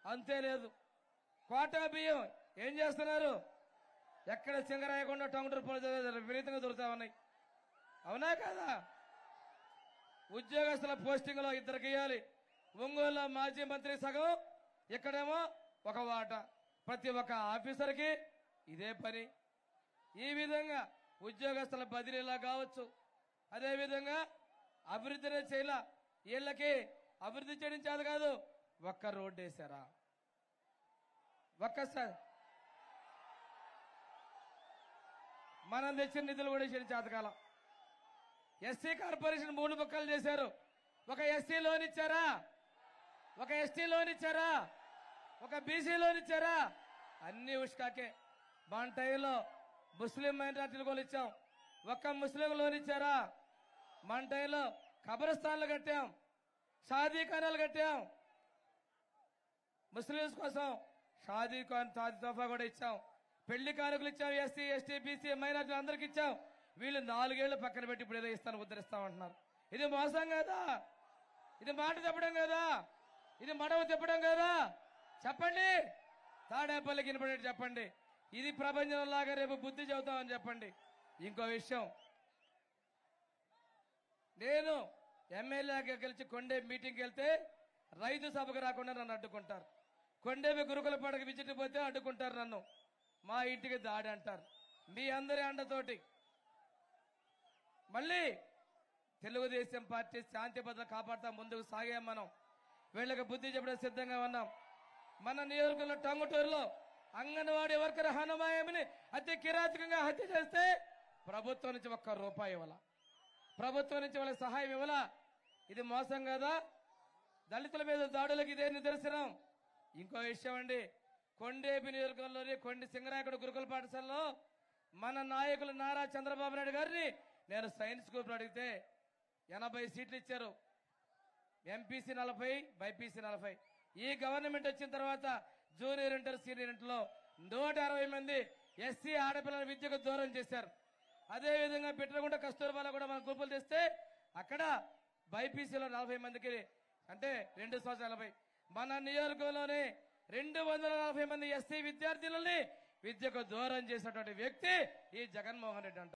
అంతే లేదు కోటా బియ్యం ఏం చేస్తున్నారు ఎక్కడ సింగరాయకుండా టంగుటూరు పోలీసులు విపరీతంగా దొరుకుతా ఉన్నాయి అవునా కదా ఉద్యోగస్తుల పోస్టింగ్ లో ఇద్దరికి ఇవ్వాలి ఒంగోలులో మాజీ మంత్రి సగం ఇక్కడేమో ఒక వాట ప్రతి ఒక్క ఆఫీసర్కి ఇదే పని ఈ విధంగా ఉద్యోగస్తుల బదిలీలా కావచ్చు అదేవిధంగా అభివృద్ధినే చేయాల వీళ్ళకి అభివృద్ధి చేయడం చేత కాదు ఒక్క రోడ్డు వేశారా ఒక్కసారి మనం తెచ్చిన నిధులు కూడా ఇచ్చిన చేతకాలం ఎస్సీ కార్పొరేషన్ మూడు ముక్కలు చేశారు ఒక ఎస్సీ లోన్ ఇచ్చారా ఒక ఎస్టీ లోన్ ఇచ్చారా ఒక బీసీ లోన్ ఇచ్చారా అన్ని ఉష్కాకే మన టైంలో ముస్లిం మైనార్టీలు కూడా ఇచ్చాం ఒక్క ముస్లిం లోన్ ఇచ్చారా మన టైంలో కబరస్థాన్లు కట్టాం షాదీ ఖానాలు కట్టాం ముస్లింస్ కోసం షాదీ ఖాన్ తాది తోఫా కూడా ఇచ్చాం పెళ్లి కానుకలు ఇచ్చాం ఎస్సీ ఎస్టీ బీసీ మైనార్టీలు అందరికి ఇచ్చాం వీళ్ళు నాలుగేళ్లు పక్కన పెట్టి ఇప్పుడు ఏదో ఇస్తాను ఉద్ధరిస్తామంటున్నారు ఇది మోసం కదా ఇది మాట చెప్పడం కదా ఇది మడవ చెప్పడం కదా చెప్పండి తాడేపల్లికి వినపడేట్టు చెప్పండి ఇది ప్రపంచంలాగా రేపు బుద్ధి చెబుతామని చెప్పండి ఇంకో విషయం నేను ఎమ్మెల్యేగా గెలిచి కొండే మీటింగ్కి వెళ్తే రైతు సభకు రాకుండా నన్ను అడ్డుకుంటారు కొండేవి గురుకుల పడక విజిట్ పోతే అడ్డుకుంటారు నన్ను మా ఇంటికి దాడి అంటారు మీ అందరి అండతోటి మళ్ళీ తెలుగుదేశం పార్టీ శాంతి భద్రత కాపాడుతా ముందుకు సాగాం మనం వీళ్ళకి బుద్ధి చెప్పడం సిద్ధంగా ఉన్నాం మన నియోజకవర్గంలో టంగుటూరులో అంగన్వాడీ వర్కర్ హనుమాయమిని అతి కిరాతకంగా హత్య చేస్తే ప్రభుత్వం నుంచి ఒక్క రూపాయి ఇవ్వాల ప్రభుత్వం నుంచి వాళ్ళకి సహాయం ఇవ్వాలా ఇది మోసం కదా దళితుల మీద దాడులకు ఇదే నిదర్శనం ఇంకో విషయం అండి కొండేపి నియోజకవర్గంలోని కొండి సింగరాయకుడు గురుకుల పాఠశాలలో మన నాయకులు నారా చంద్రబాబు నాయుడు గారిని నేను సైన్స్ గ్రూప్ అడిగితే ఎనభై సీట్లు ఇచ్చారు ఎంపీసీ నలభై బైపీసీ నలభై ఈ గవర్నమెంట్ వచ్చిన తర్వాత జూనియర్ ఇంటర్ సీనియర్ ఇంటర్లో నూట అరవై మంది ఎస్సీ ఆడపిల్లల విద్యకు దూరం చేశారు అదే విధంగా పెట్టకుండా కస్తూర్బాలో కూడా మన గ్రూపులు తెస్తే అక్కడ బైపీసీలో నలభై మందికి అంటే రెండు సంవత్సరాల నలభై మన నియోజకవర్గంలోనే రెండు వందల నలభై మంది ఎస్సీ విద్యార్థులని విద్యకు దూరం చేసినటువంటి వ్యక్తి ఈ జగన్మోహన్ రెడ్డి అంటారు